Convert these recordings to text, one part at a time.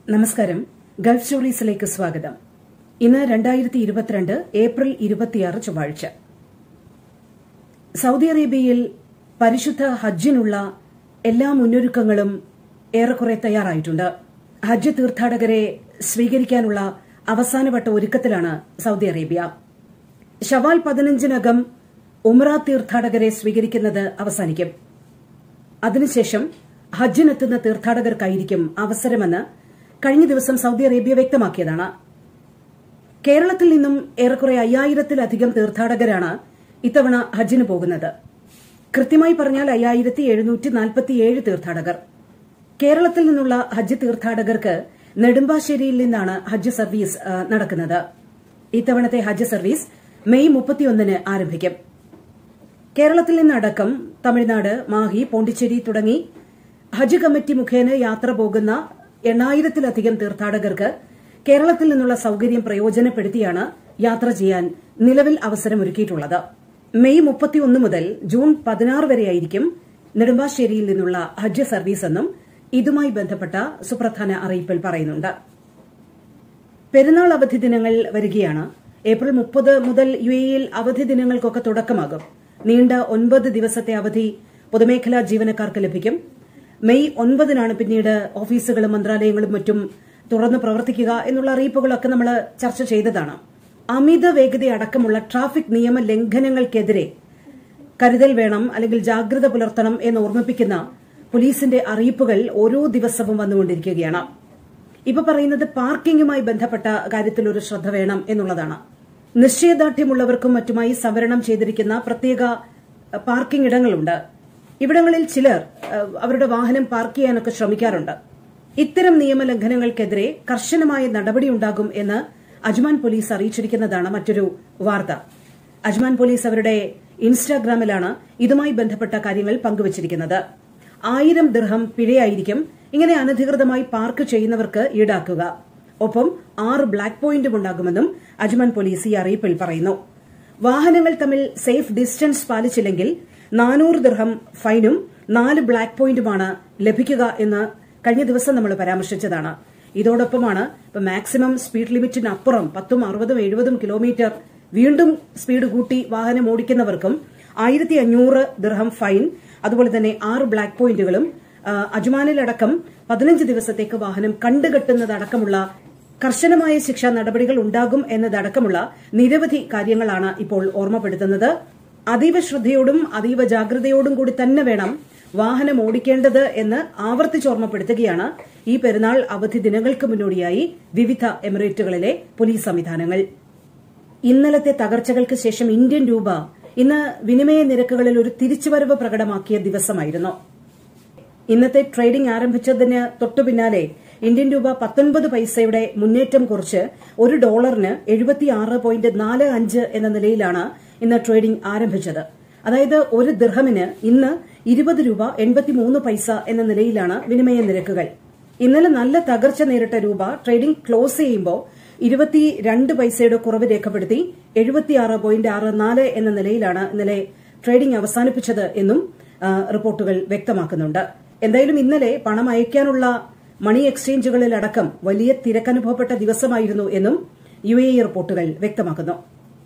നമസ്കാരം ഗൾഫ് സ്റ്റോറീസിലേക്ക് സ്വാഗതം ഇന്ന് രണ്ടായിരത്തി ഇരുപത്തിരണ്ട് ഏപ്രിൽ ഇരുപത്തിയാറ് ചൊവ്വാഴ്ച സൗദി അറേബ്യയിൽ പരിശുദ്ധ ഹജ്ജിനുള്ള എല്ലാ മുന്നൊരുക്കങ്ങളും ഏറെക്കുറെ തയ്യാറായിട്ടുണ്ട് ഹജ്ജ് തീർത്ഥാടകരെ സ്വീകരിക്കാനുള്ള അവസാനവട്ട ഒരുക്കത്തിലാണ് സൗദി അറേബ്യ ഷവാൽ പതിനഞ്ചിനകം ഉമ്ര തീർത്ഥാടകരെ സ്വീകരിക്കുന്നത് അവസാനിക്കും അതിനുശേഷം ഹജ്ജിനെത്തുന്ന തീർത്ഥാടകർക്കായിരിക്കും അവസരമെന്ന് കഴിഞ്ഞ ദിവസം സൗദി അറേബ്യ വ്യക്തമാക്കിയതാണ് കേരളത്തിൽ നിന്നും ഏറെക്കുറെ അയ്യായിരത്തിലധികം തീർത്ഥാടകരാണ് ഇത്തവണ ഹജ്ജിന് പോകുന്നത് കൃത്യമായി പറഞ്ഞാൽ അയ്യായിരത്തി എഴുന്നൂറ്റി നാൽപ്പത്തിയേഴ് തീർത്ഥാടകർ കേരളത്തിൽ നിന്നുള്ള ഹജ്ജ് തീർത്ഥാടകർക്ക് നെടുമ്പാശ്ശേരിയിൽ നിന്നാണ് ഹജ്ജ് സർവീസ് ആ, നടക്കുന്നത് ഇത്തവണത്തെ ഹജ്ജ് സർവീസ് മെയ് മുപ്പത്തിയൊന്നിന് ആരംഭിക്കും കേരളത്തിൽ നിന്നടക്കം തമിഴ്നാട് മാഹി പോണ്ടിച്ചേരി തുടങ്ങി ഹജ്ജ് കമ്മിറ്റി മുഖേന യാത്ര പോകുന്ന എണ്ണായിരത്തിലധികം തീർത്ഥാടകർക്ക് കേരളത്തിൽ നിന്നുള്ള സൌകര്യം പ്രയോജനപ്പെടുത്തിയാണ് യാത്ര ചെയ്യാൻ നിലവിൽ അവസരമൊരുക്കിയിട്ടുള്ളത് മെയ് മുപ്പത്തിയൊന്ന് മുതൽ ജൂൺ പതിനാറ് വരെയായിരിക്കും നെടുമ്പാശ്ശേരിയിൽ നിന്നുള്ള ഹജ്ജ് സർവീസ് എന്നും ഇതുമായി ബന്ധപ്പെട്ട സുപ്രധാന അറിയിപ്പിൽ പറയുന്നുണ്ട് പെരുന്നാൾ അവധി ദിനങ്ങൾ വരികയാണ് ഏപ്രിൽ മുപ്പത് മുതൽ യു എയിൽ അവധി ദിനങ്ങൾക്കൊക്കെ തുടക്കമാകും നീണ്ട ഒൻപത് ദിവസത്തെ അവധി പൊതുമേഖലാ ജീവനക്കാർക്ക് ലഭിക്കും മെയ് ഒൻപതിനാണ് പിന്നീട് ഓഫീസുകളും മന്ത്രാലയങ്ങളും മറ്റും തുറന്ന് പ്രവർത്തിക്കുക എന്നുള്ള അറിയിപ്പുകളൊക്കെ നമ്മൾ ചർച്ച ചെയ്തതാണ് അമിത വേഗതയടക്കമുള്ള ട്രാഫിക് നിയമ ലംഘനങ്ങൾക്കെതിരെ കരുതൽ വേണം അല്ലെങ്കിൽ ജാഗ്രത പുലർത്തണം എന്ന് ഓർമ്മിപ്പിക്കുന്ന പോലീസിന്റെ അറിയിപ്പുകൾ ഓരോ ദിവസവും വന്നുകൊണ്ടിരിക്കുകയാണ് ഇപ്പൊ പറയുന്നത് പാർക്കിംഗുമായി ബന്ധപ്പെട്ട കാര്യത്തിൽ ഒരു ശ്രദ്ധ വേണം എന്നുള്ളതാണ് നിശ്ചയദാർഢ്യമുള്ളവർക്കും മറ്റുമായി സംവരണം ചെയ്തിരിക്കുന്ന പ്രത്യേക അഹ്, പാർക്കിംഗ് ഇടങ്ങളുണ്ട് ഇവിടങ്ങളിൽ ചിലർ അഹ്, അവരുടെ വാഹനം പാർക്ക് ചെയ്യാനൊക്കെ ശ്രമിക്കാറുണ്ട് ഇത്തരം നിയമലംഘനങ്ങൾക്കെതിരെ കർശനമായ നടപടിയുണ്ടാകും എന്ന് അജ്മാൻ പോലീസ് അറിയിച്ചിരിക്കുന്നതാണ് മറ്റൊരു വാർത്ത അജ്മാൻ പോലീസ് അവരുടെ ഇൻസ്റ്റാഗ്രാമിലാണ് ഇതുമായി ബന്ധപ്പെട്ട കാര്യങ്ങൾ പങ്കുവച്ചിരിക്കുന്നത് ആയിരം ദിർഹം പിഴയായിരിക്കും ഇങ്ങനെ അനധികൃതമായി പാർക്ക് ചെയ്യുന്നവർക്ക് ഈടാക്കുക ഒപ്പം ആറ് ബ്ലാക്ക് പോയിന്റും ഉണ്ടാകുമെന്നും അജ്മാൻ പോലീസ് ഈ അറിയിപ്പിൽ പറയുന്നു വാഹനങ്ങൾ തമ്മിൽ സേഫ് ഡിസ്റ്റൻസ് പാലിച്ചില്ലെങ്കിൽ നാനൂറ് ദിർഹം ഫൈനും നാല് ബ്ലാക്ക് പോയിന്റുമാണ് ലഭിക്കുക എന്ന് കഴിഞ്ഞ ദിവസം നമ്മൾ പരാമർശിച്ചതാണ് ഇതോടൊപ്പമാണ് ഇപ്പൊ മാക്സിമം സ്പീഡ് ലിമിറ്റിനപ്പുറം പത്തും അറുപതും എഴുപതും കിലോമീറ്റർ വീണ്ടും സ്പീഡ് കൂട്ടി വാഹനം ഓടിക്കുന്നവർക്കും ആയിരത്തി അഞ്ഞൂറ് ദിർഹം ഫൈൻ അതുപോലെ തന്നെ ആറ് ബ്ലാക്ക് പോയിന്റുകളും ആ, അജ്മാനിലടക്കം പതിനഞ്ച് ദിവസത്തേക്ക് വാഹനം കണ്ടുകെട്ടുന്നതടക്കമുള്ള കർശനമായ ശിക്ഷാ നടപടികൾ ഉണ്ടാകും എന്നതടക്കമുള്ള നിരവധി കാര്യങ്ങളാണ് ഇപ്പോൾ ഓർമ്മപ്പെടുത്തുന്നത് അതീവ ശ്രദ്ധയോടും അതീവ ജാഗ്രതയോടും കൂടി തന്നെ വേണം വാഹനം ഓടിക്കേണ്ടത് എന്ന് ആവർത്തിച്ചോർമ്മപ്പെടുത്തുകയാണ് ഈ പെരുന്നാൾ അവധി ദിനങ്ങൾക്ക് മുന്നോടിയായി വിവിധ എമിറേറ്റുകളിലെ പോലീസ് സംവിധാനങ്ങൾ ഇന്നലത്തെ തകർച്ചകൾക്ക് ശേഷം ഇന്ത്യൻ രൂപ ഇന്ന് വിനിമയ നിരക്കുകളിൽ ഒരു തിരിച്ചുവരവ് പ്രകടമാക്കിയ ദിവസമായിരുന്നു ഇന്നത്തെ ട്രേഡിംഗ് ആരംഭിച്ചതിന് തൊട്ടു പിന്നാലെ ഇന്ത്യൻ രൂപ പത്തൊൻപത് പൈസയുടെ മുന്നേറ്റം കുറിച്ച് ഒരു ഡോളറിന് എഴുപത്തിയാറ് പോയിന്റ് നാല് അഞ്ച് എന്ന നിലയിലാണ് ഇന്ന് ട്രേഡിംഗ് ആരംഭിച്ചത് അതായത് ഒരു ദിർഹമിന് ഇന്ന് ഇരുപത് രൂപ എൺപത്തിമൂന്ന് പൈസ എന്ന നിലയിലാണ് വിനിമയ നിരക്കുകൾ ഇന്നലെ നല്ല തകർച്ച നേരിട്ട രൂപ ട്രേഡിംഗ് ക്ലോസ് ചെയ്യുമ്പോൾ ഇരുപത്തിരണ്ട് പൈസയുടെ കുറവ് രേഖപ്പെടുത്തി എഴുപത്തിയാറ് പോയിന്റ് ആറ് നാല് എന്ന നിലയിലാണ് ഇന്നലെ ട്രേഡിംഗ് അവസാനിപ്പിച്ചത് എന്നും ആ, റിപ്പോർട്ടുകൾ വ്യക്തമാക്കുന്നുണ്ട് എന്തായാലും ഇന്നലെ പണം അയക്കാനുള്ള മണി എക്സ്ചേഞ്ചുകളിലടക്കം വലിയ തിരക്കനുഭവപ്പെട്ട ദിവസമായിരുന്നു എന്നും യു എ ഇ റിപ്പോർട്ടുകൾ വ്യക്തമാക്കുന്നു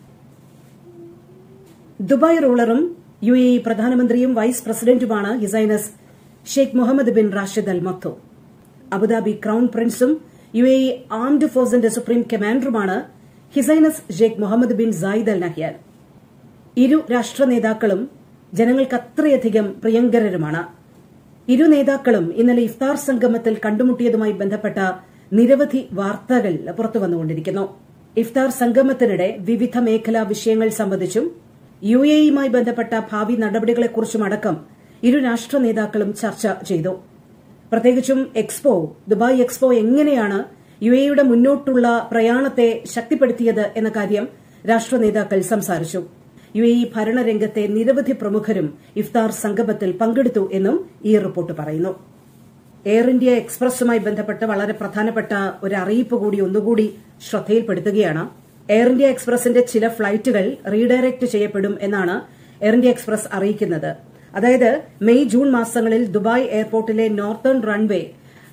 ദുബായ് റൂളറും യു എ ഇ പ്രധാനമന്ത്രിയും വൈസ് പ്രസിഡന്റുമാണ് his highness Sheikh Mohammed bin Rashid Al Maktoum Abu Dhabi crown പ്രിൻസും യു എ ഇ ആംഡ് ഫോഴ്സിന്റെ സുപ്രീം കമാൻഡറുമാണ് his highness Sheikh Mohammed bin Zayed Al Nahyan ഇരു രാഷ്ട്ര നേതാക്കളും ജനങ്ങൾക്ക് അത്രയധികം പ്രിയങ്കരരുമാണ് ഇരു നേതാക്കളും ഇന്നലെ ഇഫ്താർ സംഗമത്തിൽ കണ്ടുമുട്ടിയതുമായി ബന്ധപ്പെട്ട നിരവധി വാർത്തകൾ പുറത്തു വന്നുകൊണ്ടിരിക്കുന്നു ഇഫ്താർ സംഗമത്തിനിടെ വിവിധ മേഖലാ വിഷയങ്ങൾ സംബന്ധിച്ചും യു എ ഇയുമായി ബന്ധപ്പെട്ട ഭാവി നടപടികളെക്കുറിച്ചും അടക്കം ഇരു രാഷ്ട്ര നേതാക്കളും ചർച്ച ചെയ്തു പ്രത്യേകിച്ചും എക്സ്പോ ദുബായ് എക്സ്പോ എങ്ങനെയാണ് യു എയുടെ മുന്നോട്ടുള്ള പ്രയാണത്തെ ശക്തിപ്പെടുത്തിയത് എന്ന കാര്യം രാഷ്ട്ര നേതാക്കൾ സംസാരിച്ചു യു എ ഇ ഭരണരംഗത്തെ നിരവധി പ്രമുഖരും ഇഫ്താർ സംഗമത്തിൽ പങ്കെടുത്തു എന്നും ഈ റിപ്പോർട്ട് പറയുന്നു എയർ ഇന്ത്യ എക്സ്പ്രസുമായി ബന്ധപ്പെട്ട് വളരെ പ്രധാനപ്പെട്ട ഒരു അറിയിപ്പ് കൂടി ഒന്നുകൂടി ശ്രദ്ധയിൽപ്പെടുത്തുകയാണ് എയർ ഇന്ത്യ എക്സ്പ്രസിന്റെ ചില ഫ്ലൈറ്റുകൾ റീഡയറക്ട് ചെയ്യപ്പെടും എന്നാണ് എയർ ഇന്ത്യ എക്സ്പ്രസ് അറിയിക്കുന്നത് അതായത് മെയ് ജൂൺ മാസങ്ങളിൽ ദുബായ് എയർപോർട്ടിലെ നോർത്തേൺ റൺവേ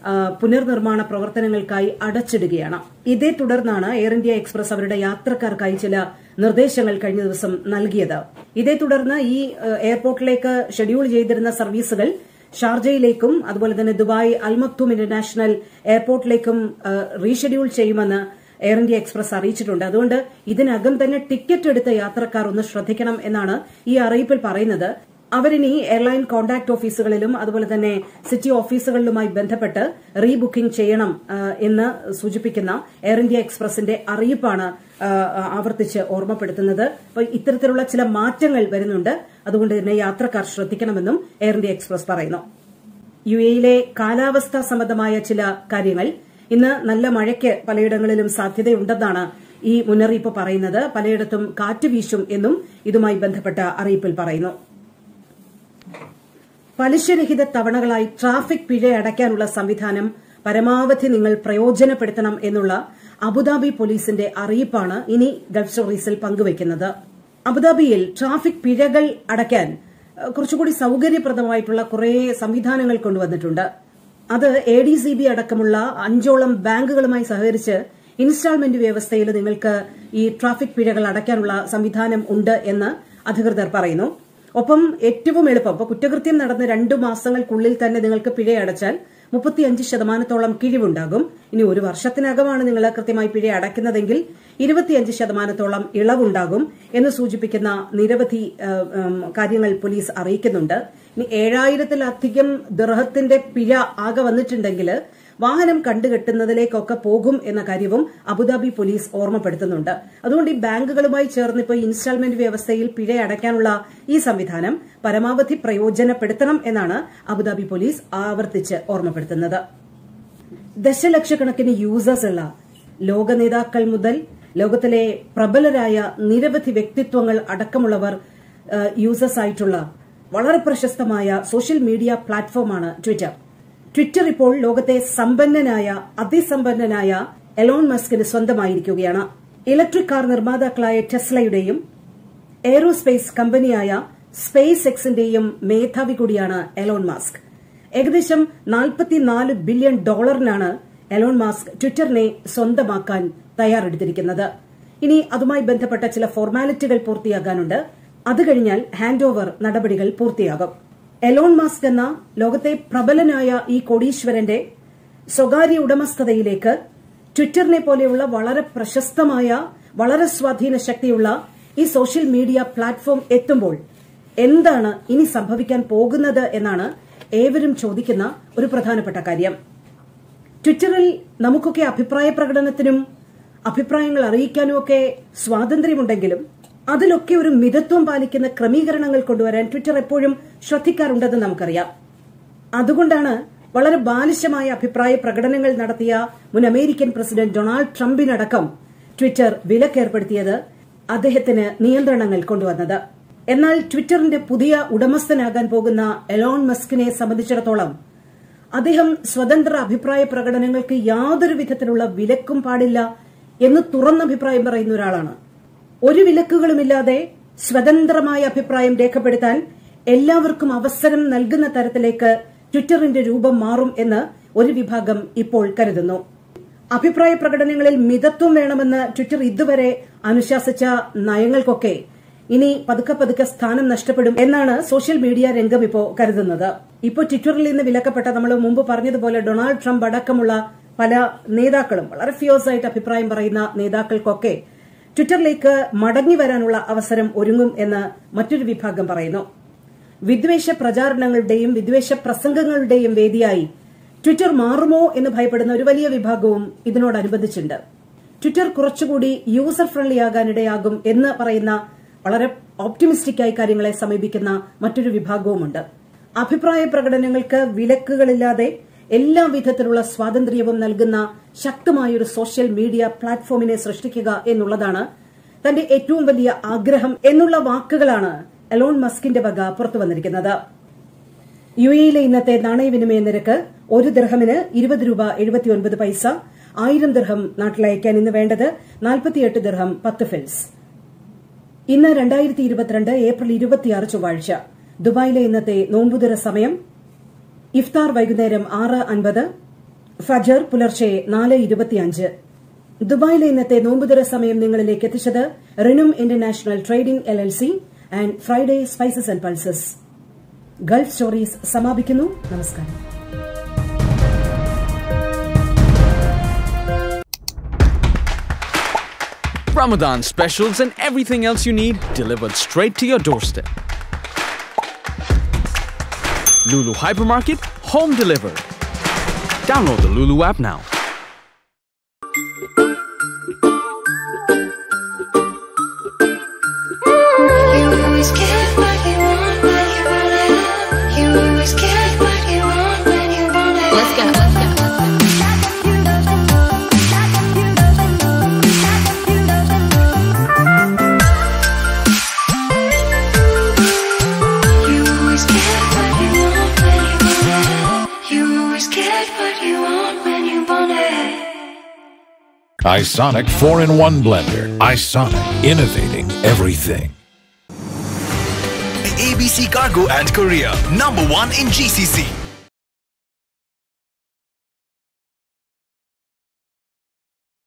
ആ, പുനർനിർമ്മാണ പ്രവർത്തനങ്ങൾക്കായി അടച്ചിടുകയാണ് ഇതേ തുടർന്നാണ് എയർ ഇന്ത്യ എക്സ്പ്രസ് അവരുടെ യാത്രക്കാർക്കായി ചില നിർദ്ദേശങ്ങൾ കഴിഞ്ഞ ദിവസം നൽകിയത് ഇതേ തുടർന്ന് ഈ ആ, എയർപോർട്ടിലേക്ക് ഷെഡ്യൂൾ ചെയ്തിരുന്ന സർവീസുകൾ ഷാർജയിലേക്കും അതുപോലെ തന്നെ ദുബായ് അൽമക്തും ഇന്റർനാഷണൽ എയർപോർട്ടിലേക്കും ആ, റീഷെഡ്യൂൾ ചെയ്യുമെന്ന് എയർ ഇന്ത്യ എക്സ്പ്രസ് അറിയിച്ചിട്ടുണ്ട് അതുകൊണ്ട് ഇതിനകം തന്നെ ടിക്കറ്റ് എടുത്ത യാത്രക്കാർ ഒന്ന് ശ്രദ്ധിക്കണം എന്നാണ് ഈ അറിയിപ്പിൽ പറയുന്നത് അവരിനി എയർലൈൻ കോൺടാക്ട് ഓഫീസുകളിലും അതുപോലെ തന്നെ സിറ്റി ഓഫീസുകളിലുമായി ബന്ധപ്പെട്ട് റീബുക്കിംഗ് ചെയ്യണം ആ, എന്ന് സൂചിപ്പിക്കുന്ന എയർ ഇന്ത്യ എക്സ്പ്രസിന്റെ അറിയിപ്പാണ് ആ, ആവർത്തിച്ച് ഓർമ്മപ്പെടുത്തുന്നത് അപ്പോൾ ഇത്തരത്തിലുള്ള ചില മാറ്റങ്ങൾ വരുന്നുണ്ട് അതുകൊണ്ട് തന്നെ യാത്രക്കാർ ശ്രദ്ധിക്കണമെന്നും എയർ ഇന്ത്യ എക്സ്പ്രസ് പറയുന്നു യു എയിലെ കാലാവസ്ഥാ സംബന്ധമായ ചില കാര്യങ്ങൾ ഇന്ന് നല്ല മഴയ്ക്ക് പലയിടങ്ങളിലും സാധ്യതയുണ്ടെന്നാണ് ഈ മുന്നറിയിപ്പ് പറയുന്നത് പലയിടത്തും കാറ്റ് വീശും എന്നും ഇതുമായി ബന്ധപ്പെട്ട അറിയിപ്പിൽ പറയുന്നു പലിശരഹിത തവണകളായി ട്രാഫിക് പിഴ അടയ്ക്കാനുള്ള സംവിധാനം പരമാവധി നിങ്ങൾ പ്രയോജനപ്പെടുത്തണം എന്നുള്ള അബുദാബി പോലീസിന്റെ അറിയിപ്പാണ് ഇനി ഗൾഫ് സ്റ്റോറീസിൽ പങ്കുവയ്ക്കുന്നത് അബുദാബിയിൽ ട്രാഫിക് പിഴകൾ അടയ്ക്കാൻ ഏഹ്, കുറച്ചുകൂടി സൌകര്യപ്രദമായിട്ടുള്ള കുറേ സംവിധാനങ്ങൾ കൊണ്ടുവന്നിട്ടുണ്ട് അത് എ ഡി സി ബി അടക്കമുള്ള അഞ്ചോളം ബാങ്കുകളുമായി സഹകരിച്ച് ഇൻസ്റ്റാൾമെന്റ് വ്യവസ്ഥയിൽ നിങ്ങൾക്ക് ഈ ട്രാഫിക് പിഴകൾ അടയ്ക്കാനുള്ള സംവിധാനം ഉണ്ട് എന്ന് അധികൃതർ പറയുന്നു ഒപ്പം ഏറ്റവും എളുപ്പം ഇപ്പൊ കുറ്റകൃത്യം നടന്ന് രണ്ടു മാസങ്ങൾക്കുള്ളിൽ തന്നെ നിങ്ങൾക്ക് പിഴ അടച്ചാൽ മുപ്പത്തിയഞ്ച് ശതമാനത്തോളം കിഴിവുണ്ടാകും ഇനി ഒരു വർഷത്തിനകമാണ് നിങ്ങൾ കൃത്യമായി പിഴ അടയ്ക്കുന്നതെങ്കിൽ ഇരുപത്തിയഞ്ച് ശതമാനത്തോളം ഇളവുണ്ടാകും എന്ന് സൂചിപ്പിക്കുന്ന നിരവധി ആ, ഉം, കാര്യങ്ങൾ പോലീസ് അറിയിക്കുന്നുണ്ട് ഇനി ഏഴായിരത്തിലധികം ദൃഹത്തിന്റെ പിഴ ആകെ വന്നിട്ടുണ്ടെങ്കിൽ വാഹനം കണ്ടുകെട്ടുന്നതിലേക്കൊക്കെ പോകും എന്ന കാര്യവും അബുദാബി പോലീസ് ഓർമ്മപ്പെടുത്തുന്നുണ്ട് അതുകൊണ്ട് ഈ ബാങ്കുകളുമായി ചേർന്ന് ഇപ്പോൾ ഇൻസ്റ്റാൾമെന്റ് വ്യവസ്ഥയിൽ പിഴ അടയ്ക്കാനുള്ള ഈ സംവിധാനം പരമാവധി പ്രയോജനപ്പെടുത്തണം എന്നാണ് അബുദാബി പോലീസ് ആവർത്തിച്ച് ഓർമ്മപ്പെടുത്തുന്നത് ദശലക്ഷക്കണക്കിന് യൂസേഴ്സ് ഉള്ള ലോക നേതാക്കൾ മുതൽ ലോകത്തിലെ പ്രബലരായ നിരവധി വ്യക്തിത്വങ്ങൾ അടക്കമുള്ളവർ യൂസേഴ്സ് ആയിട്ടുള്ള വളരെ പ്രശസ്തമായ സോഷ്യൽ മീഡിയ പ്ലാറ്റ്ഫോമാണ് ട്വിറ്റർ ട്വിറ്റർ ഇപ്പോൾ ലോകത്തെ സമ്പന്നനായ അതിസമ്പന്നനായ എലോൺ മസ്കിന് സ്വന്തമായിരിക്കുകയാണ് ഇലക്ട്രിക് കാർ നിർമ്മാതാക്കളായ ടെസ്ലയുടെയും എയ്റോസ്പേസ് കമ്പനിയായ സ്പേസ് എക്സിന്റെയും മേധാവി കൂടിയാണ് എലോൺ മാസ്ക് ഏകദേശം 44 ബില്യൺ ഡോളറിനാണ് എലോൺ മാസ്ക് ട്വിറ്ററിനെ സ്വന്തമാക്കാൻ തയ്യാറെടുത്തിരിക്കുന്നത് ഇനി അതുമായി ബന്ധപ്പെട്ട ചില ഫോർമാലിറ്റികൾ പൂർത്തിയാകാനുണ്ട് അത് കഴിഞ്ഞാൽ ഹാൻഡ് ഓവർ നടപടികൾ പൂർത്തിയാകും എലോൺ മാസ്ക് എന്ന ലോകത്തെ പ്രബലനായ ഈ കോടീശ്വരന്റെ സ്വകാര്യ ഉടമസ്ഥതയിലേക്ക് ട്വിറ്ററിനെ പോലെയുള്ള വളരെ പ്രശസ്തമായ വളരെ സ്വാധീന ശക്തിയുള്ള ഈ സോഷ്യൽ മീഡിയ പ്ലാറ്റ്ഫോം എത്തുമ്പോൾ എന്താണ് ഇനി സംഭവിക്കാൻ പോകുന്നത് എന്നാണ് ഏവരും ചോദിക്കുന്ന ഒരു പ്രധാനപ്പെട്ട കാര്യം ട്വിറ്ററിൽ നമുക്കൊക്കെ അഭിപ്രായ പ്രകടനത്തിനും അഭിപ്രായങ്ങൾ അറിയിക്കാനും ഒക്കെ സ്വാതന്ത്ര്യമുണ്ടെങ്കിലും അതിലൊക്കെ ഒരു മിതത്വം പാലിക്കുന്ന ക്രമീകരണങ്ങൾ കൊണ്ടുവരാൻ ട്വിറ്റർ എപ്പോഴും ശ്രദ്ധിക്കാറുണ്ടെന്ന് നമുക്കറിയാം അതുകൊണ്ടാണ് വളരെ ബാലിശമായ അഭിപ്രായ പ്രകടനങ്ങൾ നടത്തിയ മുൻ അമേരിക്കൻ പ്രസിഡന്റ് ഡൊണാൾഡ് ട്രംപിനടക്കം ട്വിറ്റർ വിലക്കേർപ്പെടുത്തിയത് അദ്ദേഹത്തിന് നിയന്ത്രണങ്ങൾ കൊണ്ടുവന്നത് എന്നാൽ ട്വിറ്ററിന്റെ പുതിയ ഉടമസ്ഥനാകാൻ പോകുന്ന എലോൺ മസ്കിനെ സംബന്ധിച്ചിടത്തോളം അദ്ദേഹം സ്വതന്ത്ര അഭിപ്രായ പ്രകടനങ്ങൾക്ക് യാതൊരു വിധത്തിലുള്ള വിലക്കും പാടില്ല എന്ന് തുറന്ന അഭിപ്രായം പറയുന്ന ഒരാളാണ് ഒരു വിലക്കുകളുമില്ലാതെ സ്വതന്ത്രമായ അഭിപ്രായം രേഖപ്പെടുത്താൻ എല്ലാവർക്കും അവസരം നൽകുന്ന തരത്തിലേക്ക് ട്വിറ്ററിന്റെ രൂപം മാറും എന്ന് ഒരു വിഭാഗം ഇപ്പോൾ കരുതുന്നു അഭിപ്രായ പ്രകടനങ്ങളിൽ മിതത്വം വേണമെന്ന് ട്വിറ്റർ ഇതുവരെ അനുശാസിച്ച നയങ്ങൾക്കൊക്കെ ഇനി പതുക്കെ പതുക്കെ സ്ഥാനം നഷ്ടപ്പെടും എന്നാണ് സോഷ്യൽ മീഡിയ രംഗം ഇപ്പോ കരുതുന്നത് ഇപ്പോൾ ട്വിറ്ററിൽ നിന്ന് വിലക്കപ്പെട്ട നമ്മൾ മുമ്പ് പറഞ്ഞതുപോലെ ഡൊണാൾഡ് ട്രംപ് അടക്കമുള്ള പല നേതാക്കളും വളരെ ഫിയോസ് ആയിട്ട് അഭിപ്രായം പറയുന്ന നേതാക്കൾക്കൊക്കെ ട്വിറ്ററിലേക്ക് മടങ്ങി വരാനുള്ള അവസരം ഒരുങ്ങും എന്ന് മറ്റൊരു വിഭാഗം പറയുന്നു വിദ്വേഷ പ്രചാരണങ്ങളുടെയും വിദ്വേഷ പ്രസംഗങ്ങളുടെയും വേദിയായി ട്വിറ്റർ മാറുമോ എന്ന് ഭയപ്പെടുന്ന ഒരു വലിയ വിഭാഗവും ഇതിനോടനുബന്ധിച്ചുണ്ട് ട്വിറ്റർ കുറച്ചുകൂടി യൂസർ ഫ്രണ്ട്ലി ആകാനിടയാകും എന്ന് പറയുന്ന വളരെ ഓപ്റ്റിമിസ്റ്റിക് ആയി കാര്യങ്ങളെ സമീപിക്കുന്ന മറ്റൊരു വിഭാഗവുമുണ്ട് അഭിപ്രായ പ്രകടനങ്ങൾക്ക് വിലക്കുകളില്ലാതെ എല്ലാ വിധത്തിലുള്ള സ്വാതന്ത്ര്യവും നൽകുന്ന ശക്തമായൊരു സോഷ്യൽ മീഡിയ പ്ലാറ്റ്ഫോമിനെ സൃഷ്ടിക്കുക എന്നുള്ളതാണ് തന്റെ ഏറ്റവും വലിയ ആഗ്രഹം എന്നുള്ള വാക്കുകളാണ് എലോൺ മസ്കിന്റെ വക പുറത്തു വന്നിരിക്കുന്നത് യു എയിലെ ഇന്നത്തെ നാണയവിനിമയ നിരക്ക് ഒരു ദിർഹമിന് ഇരുപത് രൂപ എഴുപത്തിയൊൻപത് പൈസ ആയിരം ദിർഹം നാട്ടിലയക്കാൻ ഇന്ന് വേണ്ടത് നാൽപ്പത്തിയെട്ട് ദിർഹം പത്ത് ഫിൽസ് ഇന്ന് രണ്ടായിരത്തി ഇരുപത്തിരണ്ട് ഏപ്രിൽ ഇരുപത്തിയാറ് ചൊവ്വാഴ്ച ദുബായിലെ ഇന്നത്തെ നോമ്പുതുര സമയം ഇഫ്താർ വൈകുന്നേരം ആറ് അൻപത് ഫജർ പുലർച്ചെ നാല് ഇരുപത്തിയഞ്ച് ദുബായിലെ ഇന്നത്തെ നോമ്പുതര സമയം നിങ്ങളിലേക്ക് എത്തിച്ചത് റിനും international trading L L C and Friday spices and pulses Gulf stories സമാപിക്കുന്നു നമസ്കാരം Ramadan specials and everything else you need delivered straight to your doorstep. Lulu Hypermarket, home delivered. Download the Lulu app now. You always get what you want when you want it. You always get what you want when you want it. Let's go. You always get what you want when you want it. You always get what you want when you want it. Isonic 4 in 1 blender. Isonic, innovating everything. ABC Cargo and Korea, number one in GCC.